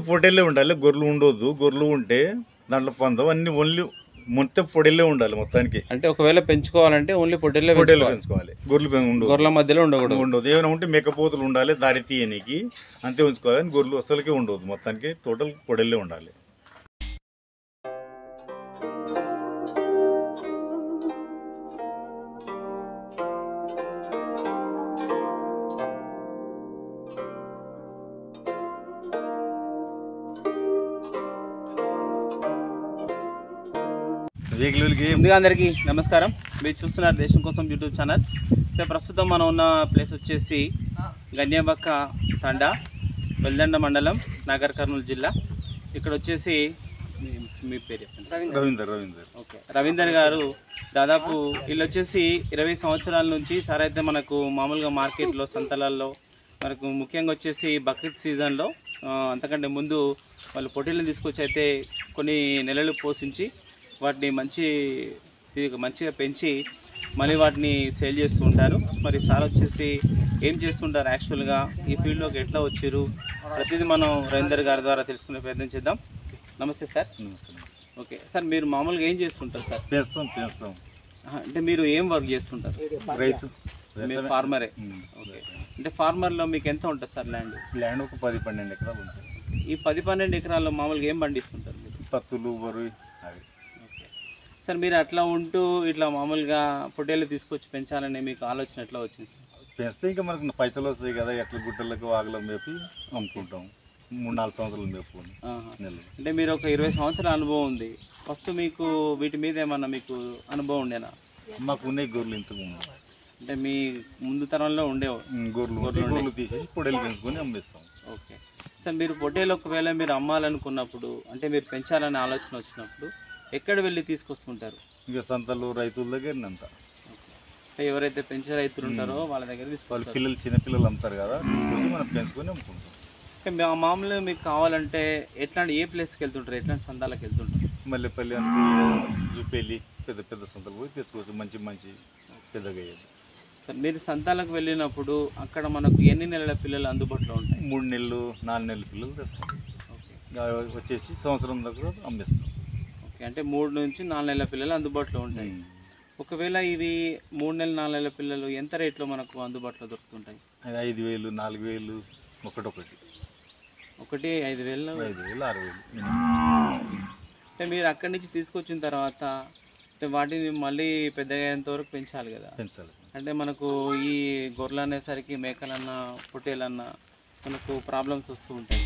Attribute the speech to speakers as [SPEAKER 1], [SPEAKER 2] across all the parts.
[SPEAKER 1] పొటేలే ఉండాలి గొర్రెలు ఉండొద్దు గొర్రెలు ఉంటే దాంట్లో పందం అన్ని ఓన్లీ మొత్తం పొడేలే ఉండాలి మొత్తానికి
[SPEAKER 2] అంటే ఒకవేళ పెంచుకోవాలంటే ఓన్లీ పొట్టేలే
[SPEAKER 1] పొటేలు
[SPEAKER 2] పెంచుకోవాలి
[SPEAKER 1] పెంచుకోవాలి గొర్రెలు పెం- ఉండవు
[SPEAKER 2] గొర్రెల మధ్యలో ఉండకూడదు
[SPEAKER 1] ఉండదు ఏమైనా ఉంటే మేకపోతులు ఉండాలి దారి తీయనికి అంతే ఉంచుకోవాలి కానీ గొర్రెలు అసలుకే ఉండదు మొత్తానికి టోటల్ పొడేలే ఉండాలి వెహికల్కి
[SPEAKER 2] ముందుగా అందరికీ నమస్కారం మీరు చూస్తున్నారు దేశం కోసం యూట్యూబ్ ఛానల్ అయితే ప్రస్తుతం మనం ఉన్న ప్లేస్ వచ్చేసి గన్యాబక్క తండా వెల్దండ మండలం నాగర్ కర్నూలు జిల్లా ఇక్కడ వచ్చేసి మీ- మీ పేరు చెప్పండి
[SPEAKER 1] రవీందర్ రవీందర్
[SPEAKER 2] ఓకే రవీందర్ గారు దాదాపు వీళ్ళు వచ్చేసి ఇరవై సంవత్సరాల నుంచి సార్ అయితే మనకు మామూలుగా మార్కెట్లో సంతలలో మనకు ముఖ్యంగా వచ్చేసి బక్రీద్ సీజన్లో ఆ, అంతకంటే ముందు వాళ్ళు పొట్టేళ్ళని తీసుకొచ్చి అయితే కొన్ని నెలలు పోషించి వాటిని మంచి ఇది మంచిగా పెంచి మళ్ళీ వాటిని సేల్ చేస్తూ ఉంటారు మరి సార్ వచ్చేసి ఏం చేస్తుంటారు యాక్చువల్గా ఈ ఫీల్డ్లోకి ఎట్లా వచ్చారు ప్రతిదీ మనం రవీందర్ గారి ద్వారా తెలుసుకునే ప్రయత్నం చేద్దాం నమస్తే సార్ ఓకే సార్ మీరు మామూలుగా ఏం చేస్తుంటారు సార్
[SPEAKER 1] పెంచుతాం పెంచుతాం
[SPEAKER 2] ఆహా, అంటే మీరు ఏం వర్క్ చేస్తుంటారు
[SPEAKER 1] రైతు
[SPEAKER 2] మీరు ఫార్మరే
[SPEAKER 1] ఉమ్.
[SPEAKER 2] ఓకే అంటే ఫార్మర్లో మీకు ఎంత ఉంటుంది సార్ ల్యాండ్
[SPEAKER 1] ల్యాండ్ ఒక పది పన్నెండు ఎకరాలు ఉంటుంది
[SPEAKER 2] ఈ పది పన్నెండు ఎకరాల్లో మామూలుగా ఏం పండిస్తుంటారు మీరు
[SPEAKER 1] పత్తులు వరి అవి
[SPEAKER 2] ఓకే సార్ మీరు అట్లా ఉంటూ ఇట్లా మామూలుగా పొట్టేళ్ళు తీసుకొచ్చి పెంచాలనే మీకు ఆలోచన ఎట్లా వచ్చింది సార్
[SPEAKER 1] పెంచితే ఇంకా మనకు పైసలు వస్తాయి కదా ఎట్ల గుట్టలకు వాగులకు మేపి అమ్ముకుంటాం మూడు నాలుగు సంవత్సరాలు మేపుకొని
[SPEAKER 2] ఆహా.
[SPEAKER 1] నెలలు
[SPEAKER 2] అంటే మీరు ఒక ఇరవై సంవత్సరాల అనుభవం ఉంది ఫస్ట్ మీకు వీటి మీద ఏమన్నా మీకు అనుభవం ఉండేనా
[SPEAKER 1] మాకు ఉన్నాయి గొర్రెలు ఇంతకు ముందు
[SPEAKER 2] అంటే మీ ముందు తరంలో ఉండేవి
[SPEAKER 1] ఉమ్, గొర్రెలు ఉంటాయి. గొర్రెలు తీసేసి పొడేలు పెంచుకొని అమ్మేస్తాం
[SPEAKER 2] ఓకే సార్ మీరు పొట్టేలు ఒకవేళ మీరు అమ్మాలనుకున్నప్పుడు అంటే మీరు పెంచాలనే ఆలోచన వచ్చినప్పుడు ఎక్కడ వెళ్ళి తీసుకొస్తుంటారు
[SPEAKER 1] ఇంకా సంతలు రైతుల దగ్గర అంత
[SPEAKER 2] అంటే ఎవరైతే పెంచే రైతులు ఉంటారో వాళ్ళ దగ్గర
[SPEAKER 1] వాళ్ళు
[SPEAKER 2] తీసుకొస్తారు
[SPEAKER 1] పిల్లలు చిన్న పిల్లలు అమ్ముతారు కదా తీసుకొని మనం పెంచుకొని అమ్ముకుంటాం
[SPEAKER 2] అంటే మా- మామూలుగా మీకు కావాలంటే ఎట్లాంటి ఏ ప్లేస్కి వెళ్తుంటారు ఎట్లాంటి సందాలకు వెళ్తుంటారు
[SPEAKER 1] మల్లెపల్లి అనుకో జుపేలి పెద్ద పెద్ద సంతలు పోయి తెచ్చుకోవచ్చు మంచి మంచి పెద్దగా అయ్యేది
[SPEAKER 2] సార్ మీరు సంతాలకు వెళ్ళినప్పుడు అక్కడ మనకు ఎన్ని నెలల పిల్లలు అందుబాటులో ఉంటాయి
[SPEAKER 1] మూడు నెలలు నాలుగు నెలల పిల్లలు తెస్తాం
[SPEAKER 2] ఓకే
[SPEAKER 1] ఇంకా వచ్చేసి సంవత్సరం దగ్గర అమ్మేస్తాం
[SPEAKER 2] ఓకే అంటే మూడు నుంచి నాలుగు నెలల పిల్లలు అందుబాటులో ఉంటాయి ఒకవేళ ఇవి మూడు నెలల నాలుగు నెలల పిల్లలు ఎంత రేట్లో మనకు అందుబాటులో దొరుకుతుంటాయి
[SPEAKER 1] అది ఐదు వేలు నాలుగు వేలు ఒకటొకటి
[SPEAKER 2] ఒకటి ఐదు వేలు
[SPEAKER 1] ఐదు వేలు ఆరు వేలు
[SPEAKER 2] అంటే మీరు అక్కడి నుంచి తీసుకొచ్చిన తర్వాత అంటే వాటిని మళ్ళీ పెద్దగా అయ్యేంత వరకు పెంచాలి కదా
[SPEAKER 1] పెంచాలి
[SPEAKER 2] అంటే మనకు ఈ గొర్రెలు అనేసరికి మేకలన్నా పొట్టేలన్నా మనకు ప్రాబ్లమ్స్ వస్తూ ఉంటాయి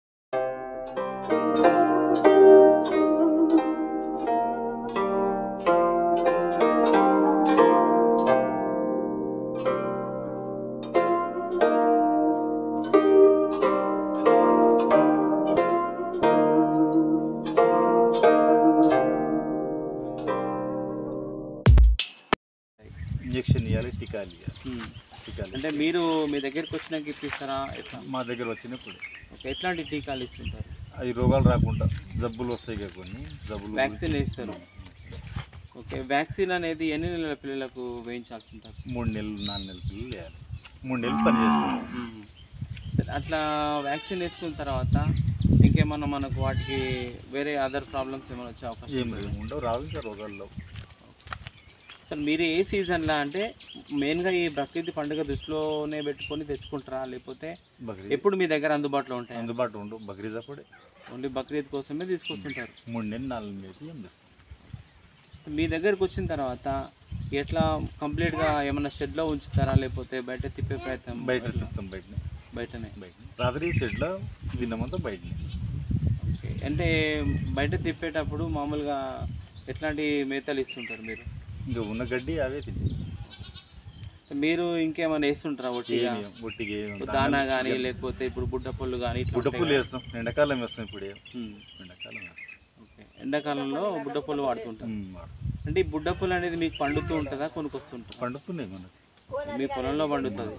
[SPEAKER 1] ఇంజక్షన్ ఇవ్వాలి టీకాలు ఇవ్వాలి
[SPEAKER 2] ఉమ్.
[SPEAKER 1] టీకాలు
[SPEAKER 2] అంటే మీరు మీ దగ్గరికి వచ్చినాక ఇప్పిస్తారా ఎట్లా
[SPEAKER 1] మా దగ్గర వచ్చినప్పుడు
[SPEAKER 2] ఓకే ఎట్లాంటి టీకాలు ఇస్తుంటారు
[SPEAKER 1] అవి రోగాలు రాకుండా జబ్బులు వస్తాయి కదా కొన్ని జబ్బులు
[SPEAKER 2] వ్యాక్సిన్ వేస్తారు ఓకే వ్యాక్సిన్ అనేది ఎన్ని నెలల పిల్లలకు వేయించాల్సి ఉంటుంది
[SPEAKER 1] మూడు నెలలు నాలుగు నెలల పిల్లలు వేయాలి మూడు నెలలు పని చేస్తాం
[SPEAKER 2] మ్మ్. సరే అట్లా వ్యాక్సిన్ వేసుకున్న తర్వాత ఇంకేమన్నా మనకు వాటికి వేరే అదర్ ప్రాబ్లమ్స్ ఏమైనా వచ్చే అవకాశం
[SPEAKER 1] ఏం ఏం ఉండవు రావు ఇంకా రోగాల్లో
[SPEAKER 2] సార్ మీరు ఏ సీజన్లో అంటే మెయిన్గా ఈ ప్రకృతి పండుగ దృష్టిలోనే పెట్టుకొని తెచ్చుకుంటారా లేకపోతే
[SPEAKER 1] బక్రీద్
[SPEAKER 2] ఎప్పుడు మీ దగ్గర అందుబాటులో ఉంటాయి
[SPEAKER 1] అందుబాటు ఉండవు బక్రీద్ అప్పుడే
[SPEAKER 2] ఓన్లీ బక్రీద్ కోసమే తీసుకొస్తుంటారు
[SPEAKER 1] మూడు నెలలు నాలుగు నెలలు అమ్మేస్తాం
[SPEAKER 2] మీ దగ్గరకు వచ్చిన తర్వాత ఎట్లా కంప్లీట్గా ఏమైనా షెడ్లో ఉంచుతారా లేకపోతే బయట తిప్పే ప్రయత్నం
[SPEAKER 1] బయట
[SPEAKER 2] ఎట్లా?
[SPEAKER 1] తిప్పుతాం బయటనే
[SPEAKER 2] బయటనే
[SPEAKER 1] బయట రాత్రి షెడ్లో దినమంతా బయటనే
[SPEAKER 2] ఓకే అంటే బయట తిప్పేటప్పుడు మామూలుగా ఎట్లాంటి మేతలు ఇస్తుంటారు మీరు
[SPEAKER 1] ఇంకా ఉన్న గడ్డి అవే తింటాం
[SPEAKER 2] మీరు ఇంకేమైనా వేస్తుంటారా ఒట్టిగా
[SPEAKER 1] ఏమి ఒట్టిగా ఏమి ఉండదు.
[SPEAKER 2] దానా కానీ లేకపోతే ఇప్పుడు బుడ్డ పళ్ళు కానీ ఇట్లా
[SPEAKER 1] బుడ్డ
[SPEAKER 2] ఉంటాయి
[SPEAKER 1] పూలు
[SPEAKER 2] కదా.
[SPEAKER 1] వేస్తాం ఎండాకాలం వేస్తాం ఇప్పుడు
[SPEAKER 2] ఉమ్,
[SPEAKER 1] ఎండాకాలం వేస్తాం
[SPEAKER 2] ఓకే ఎండాకాలంలో బుడ్డ పళ్ళు వాడుతుంటారు
[SPEAKER 1] ఉమ్, వాడు.
[SPEAKER 2] అంటే ఈ బుడ్డ పళ్ళు అనేది మీకు పండుతూ ఉంటుందా కొనుక్కొస్తుంటారా
[SPEAKER 1] పండుతున్నాయి మనకు
[SPEAKER 2] మీ పొలంలో పండుతుంది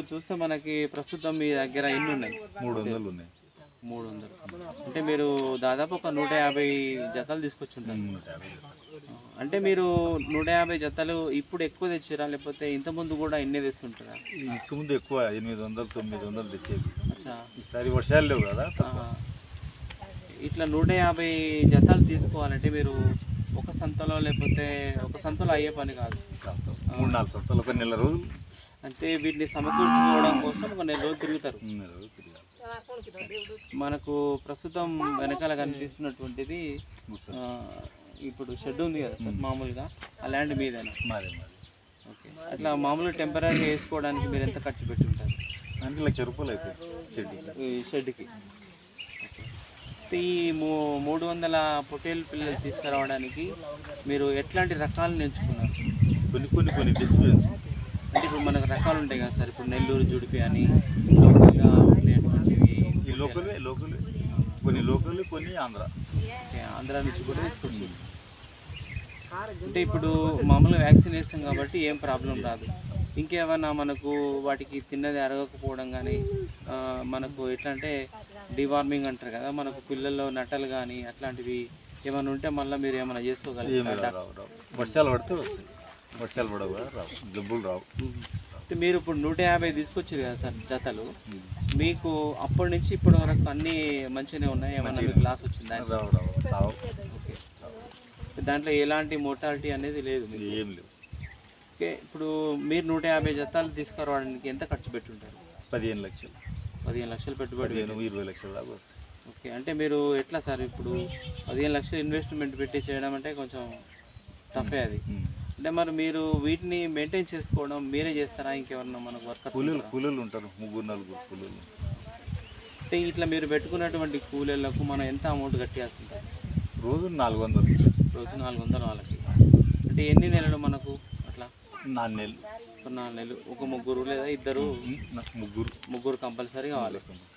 [SPEAKER 2] చూస్తే మనకి ప్రస్తుతం మీ దగ్గర ఎన్ని ఉన్నాయి
[SPEAKER 1] మూడు వందలు ఉన్నాయి
[SPEAKER 2] మూడు వందలు అంటే మీరు దాదాపు ఒక నూట యాభై జతలు తీసుకొచ్చుంటారు
[SPEAKER 1] నూట యాభై.
[SPEAKER 2] అంటే మీరు నూట యాభై జతలు ఇప్పుడు ఎక్కువ తెచ్చిరా లేకపోతే ఇంత ముందు కూడా ఎన్ని తెస్తుంటారా
[SPEAKER 1] ఇంక ముందు ఎక్కువ ఎనిమిది వందలు తొమ్మిది వందలు తెచ్చేది
[SPEAKER 2] అచ్చా
[SPEAKER 1] ఈసారి వర్షాలు లేవు కదా
[SPEAKER 2] ఆహా. ఇట్లా నూట యాభై జతలు తీసుకోవాలంటే మీరు ఒక సంతలో లేకపోతే ఒక సంతలో అయ్యే పని కాదు
[SPEAKER 1] మూడు నాలుగు సత్తాలు ఒక నెల రోజులు
[SPEAKER 2] అంటే వీటిని సమకూర్చుకోవడం కోసం ఒక నెల రోజులు తిరుగుతారు
[SPEAKER 1] నెల రోజులు తిరగాలి
[SPEAKER 2] మనకు ప్రస్తుతం వెనకాల కనిపిస్తున్నటువంటిది ఆ, ఇప్పుడు షెడ్ ఉంది కదా సార్ మామూలుగా ఆ ల్యాండ్ మీదేనా
[SPEAKER 1] మాదే మాది
[SPEAKER 2] ఓకే అట్లా మామూలుగా టెంపరీగా వేసుకోవడానికి మీరు ఎంత ఖర్చు పెట్టి ఉంటారు
[SPEAKER 1] అంటే లక్ష రూపాయలు అవుతుంది షెడ్కి
[SPEAKER 2] ఈ షెడ్కి ఈ మూ మూడు వందల పొటేల్ పిల్లలు తీసుకురావడానికి మీరు ఎట్లాంటి రకాలను ఎంచుకున్నారు
[SPEAKER 1] కొన్ని కొన్ని కొన్ని తెచ్చి
[SPEAKER 2] అంటే ఇప్పుడు మనకు రకాలు ఉంటాయి కదా సార్ ఇప్పుడు నెల్లూరు జుడిపి అని లోకల్గా ఉండేటువంటివి
[SPEAKER 1] ఈ లోకల్ లోకల్ కొన్ని లోకల్ కొన్ని ఆంధ్ర
[SPEAKER 2] ఓకే, ఆంధ్ర నుంచి కూడా తీసుకొచ్చి అంటే ఇప్పుడు మామూలుగా వ్యాక్సిన్ వేస్తాం కాబట్టి ఏం ప్రాబ్లం రాదు ఇంకేమైనా మనకు వాటికి తిన్నది అరగకపోవడం కానీ ఆ, మనకు ఎట్లా అంటే డివార్మింగ్ అంటారు కదా మనకు పిల్లల్లో నట్టలు కానీ అట్లాంటివి ఏమైనా ఉంటే మళ్ళీ మీరు ఏమైనా
[SPEAKER 1] ఏమి
[SPEAKER 2] చేసుకోగలుగుతారా
[SPEAKER 1] రావు రావు రావు వర్షాలు పడితే వస్తాయి వర్షాలు పడవు కదా రావు జబ్బులు రావు
[SPEAKER 2] అయితే మీరు ఇప్పుడు నూట యాభై తీసుకొచ్చారు కదా సార్ జతలు మీకు అప్పటి నుంచి ఇప్పటి వరకు అన్నీ మంచిగానే ఉన్నాయి ఏమన్నా మీకు లాస్ వచ్చిందా
[SPEAKER 1] రావు రావు సావు
[SPEAKER 2] ఓకే దాంట్లో ఎలాంటి మోటాలిటీ అనేది లేదు మీకు
[SPEAKER 1] ఏం లేవు
[SPEAKER 2] ఓకే ఇప్పుడు మీరు నూట యాభై జతాలు తీసుకురావడానికి ఎంత ఖర్చు పెట్టుంటారు
[SPEAKER 1] పదిహేను లక్షలు
[SPEAKER 2] పదిహేను లక్షలు పెట్టుబడి
[SPEAKER 1] పదిహేను ఇరవై లక్షల దాకా వస్తాయి
[SPEAKER 2] ఓకే అంటే మీరు ఎట్లా సార్ ఇప్పుడు పదిహేను లక్షలు ఇన్వెస్ట్మెంట్ పెట్టి చేయడం అంటే కొంచెం టఫే అది
[SPEAKER 1] ఉమ్.
[SPEAKER 2] అంటే మరి మీరు వీటిని మెయింటైన్ చేసుకోవడం మీరే చేస్తారా ఇంకెవరన్నా మనకు వర్కర్స్
[SPEAKER 1] కూలీలు కూలీలు ఉంటారు ముగ్గురు నలుగురు కూలీలు
[SPEAKER 2] అంటే ఇట్లా మీరు పెట్టుకున్నటువంటి కూలీలకు మనం ఎంత అమౌంట్ కట్టాల్సి ఉంటుంది
[SPEAKER 1] రోజు నాలుగు వందలు
[SPEAKER 2] రోజు నాలుగు వందలు వాళ్ళకి అంటే ఎన్ని నెలలు మనకు అట్లా
[SPEAKER 1] నాలుగు నెలలు
[SPEAKER 2] ఒక నాలుగు నెలలు ఒక ముగ్గురు లేదా ఇద్దరు
[SPEAKER 1] ఉమ్, నా- ముగ్గురు
[SPEAKER 2] ముగ్గురు కంపల్సరీ కావాలి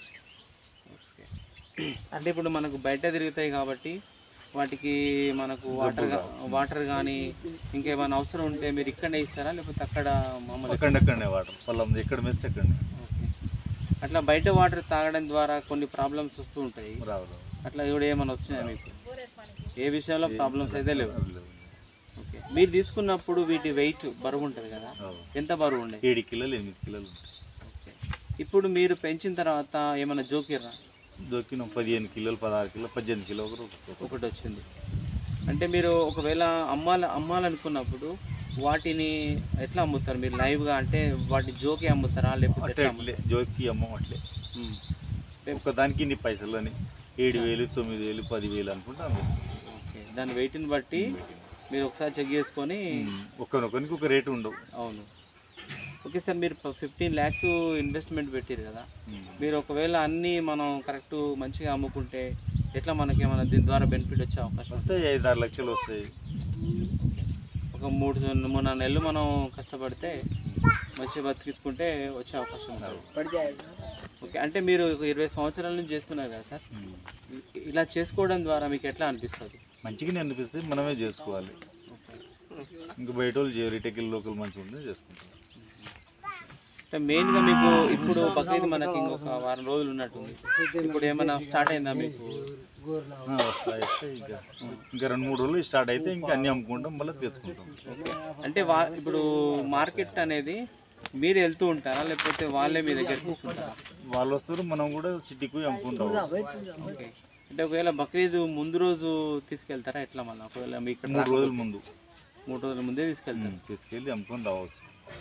[SPEAKER 2] ఓకే. అంటే ఇప్పుడు మనకు బయట తిరుగుతాయి కాబట్టి వాటికి మనకు వాటర్ గా- వాటర్ కానీ ఇంకేమైనా అవసరం ఉంటే మీరు ఇక్కడనే ఇస్తారా లేకపోతే అక్కడ మామూలు
[SPEAKER 1] అక్కడక్కడనే వాటర్ పొలం ఎక్కడ మెస్తే అక్కడనే
[SPEAKER 2] ఓకే. అట్లా బయట వాటర్ తాగడం ద్వారా కొన్ని ప్రాబ్లమ్స్ వస్తూ ఉంటాయి
[SPEAKER 1] రావు రావు
[SPEAKER 2] అట్లా కూడా ఏమైనా వస్తున్నాయా మీకు ఏ విషయంలో ప్రాబ్లమ్స్ అయితే లేవు
[SPEAKER 1] లేవు.
[SPEAKER 2] ఓకే మీరు తీసుకున్నప్పుడు వీటి వెయిట్ బరువు ఉంటుంది కదా
[SPEAKER 1] రావు.
[SPEAKER 2] ఎంత బరువు ఉండే
[SPEAKER 1] ఏడు కిలోలు ఎనిమిది కిలోలు ఉంటాయి
[SPEAKER 2] ఓకే ఇప్పుడు మీరు పెంచిన తర్వాత ఏమైనా జోకిర్రా
[SPEAKER 1] దొక్కిన పదిహేను కిలోలు పదహారు కిలో పద్దెనిమిది కిలో ఒకరు
[SPEAKER 2] ఒకటి వచ్చింది అంటే మీరు ఒకవేళ అమ్మాల అమ్మాలనుకున్నప్పుడు వాటిని ఎట్లా అమ్ముతారు మీరు లైవ్గా అంటే వాటి జోకి అమ్ముతారా లేకపోతే
[SPEAKER 1] అట్లే
[SPEAKER 2] ఎట్లా
[SPEAKER 1] అట్లే జోకి అమ్మం అట్లే
[SPEAKER 2] ఉమ్.
[SPEAKER 1] ఒక దానికి ఇన్ని పైసలు అని ఏడు వేలు తొమ్మిది వేలు పది వేలు అనుకుంటా అమ్మేస్తాం.
[SPEAKER 2] ఓకే దాని వెయిట్ని బట్టి మీరు ఒకసారి చెక్ చేసుకొని
[SPEAKER 1] ఒకరినొకరికి ఒక రేటు ఉండవు
[SPEAKER 2] అవును ఓకే సార్ మీరు ఫిఫ్టీన్ ల్యాక్స్ ఇన్వెస్ట్మెంట్ పెట్టారు కదా
[SPEAKER 1] ఉమ్.
[SPEAKER 2] మీరు ఒకవేళ అన్నీ మనం కరెక్ట్ మంచిగా అమ్ముకుంటే ఎట్లా మనకి ఏమైనా దీని ద్వారా బెనిఫిట్ వచ్చే అవకాశం ఉంది?
[SPEAKER 1] వస్తాయి ఐదు ఆరు లక్షలు వస్తాయి
[SPEAKER 2] ఒక మూడు మూడు నాలుగు నెలలు మనం కష్టపడితే మంచిగా బతికించుకుంటే వచ్చే అవకాశం ఉంది ఓకే అంటే మీరు ఒక ఇరవై సంవత్సరాల నుంచి చేస్తున్నారు కదా సార్
[SPEAKER 1] ఉమ్.
[SPEAKER 2] ఇలా చేసుకోవడం ద్వారా మీకు ఎట్లా అనిపిస్తుంది
[SPEAKER 1] మంచిగానే అనిపిస్తే మనమే చేసుకోవాలి ఇంకా బయట వాళ్ళు చేయరు రిటైల్ లోకల్ మంచిగా ఉంటే చేసుకుంటాం
[SPEAKER 2] అంటే మెయిన్గా మీకు ఇప్పుడు బక్రీద్ మనకి ఇంకొక వారం రోజులు ఉన్నట్టుంది ఇప్పుడు ఏమైనా స్టార్ట్ అయిందా మీకు
[SPEAKER 1] ఆ, వస్తాయి వస్తాయి ఇంకా ఇంకా రెండు మూడు రోజులు స్టార్ట్ అయితే ఇంకా అన్ని అమ్ముకుంటాం మళ్ళీ తెచ్చుకుంటాం
[SPEAKER 2] అంటే వా ఇప్పుడు మార్కెట్ అనేది మీరు వెళ్తూ ఉంటారా లేకపోతే వాళ్ళే మీ దగ్గరికి వస్తుంటారా
[SPEAKER 1] వాళ్ళు వస్తారు మనం కూడా సిటీకి పోయి అమ్ముకుంటాం
[SPEAKER 2] ఓకే అంటే ఒకవేళ బక్రీద్ ముందు రోజు తీసుకెళ్తారా ఎట్లా మళ్ళీ ఒకవేళ మీ ఇక్కడ
[SPEAKER 1] మూడు రోజుల ముందు
[SPEAKER 2] మూడు రోజుల ముందే తీసుకెళ్తారు
[SPEAKER 1] ఉమ్, తీసుకెళ్ళి అమ్ముకొని రావచ్చు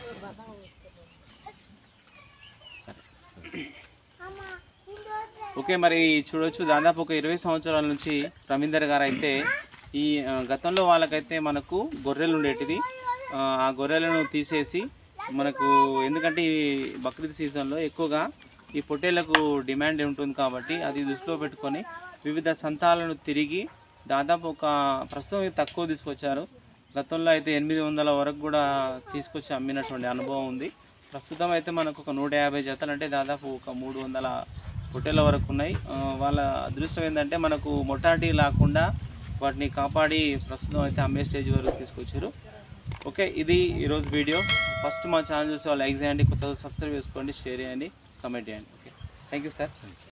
[SPEAKER 2] ఓకే మరి చూడొచ్చు దాదాపు ఒక ఇరవై సంవత్సరాల నుంచి రవీందర్ గారు అయితే ఈ ఆ, గతంలో వాళ్ళకైతే మనకు గొర్రెలు ఉండేటివి ఆ, ఆ గొర్రెలను తీసేసి మనకు ఎందుకంటే ఈ బక్రీద్ సీజన్లో ఎక్కువగా ఈ పొట్టేళ్లకు డిమాండ్ ఉంటుంది కాబట్టి అది దృష్టిలో పెట్టుకొని వివిధ సంతాలను తిరిగి దాదాపు ఒక ప్రస్తుతం ఇది తక్కువ తీసుకొచ్చారు గతంలో అయితే ఎనిమిది వందల వరకు కూడా తీసుకొచ్చి అమ్మినటువంటి అనుభవం ఉంది ప్రస్తుతం అయితే మనకు ఒక నూట యాభై జతలు అంటే దాదాపు ఒక మూడు వందల పొట్టేల వరకు ఉన్నాయి ఆ, వాళ్ళ అదృష్టం ఏంటంటే మనకు మొటాలిటీ లేకుండా వాటిని కాపాడి ప్రస్తుతం అయితే అమ్మే స్టేజ్ వరకు తీసుకొచ్చారు ఓకే ఇది ఈరోజు వీడియో ఫస్ట్ మా ఛానల్ చూసి వాళ్ళు లైక్ చేయండి కొత్తగా సబ్స్క్రైబ్ చేసుకోండి షేర్ చేయండి కమెంట్ చేయండి ఓకే థ్యాంక్ యూ సార్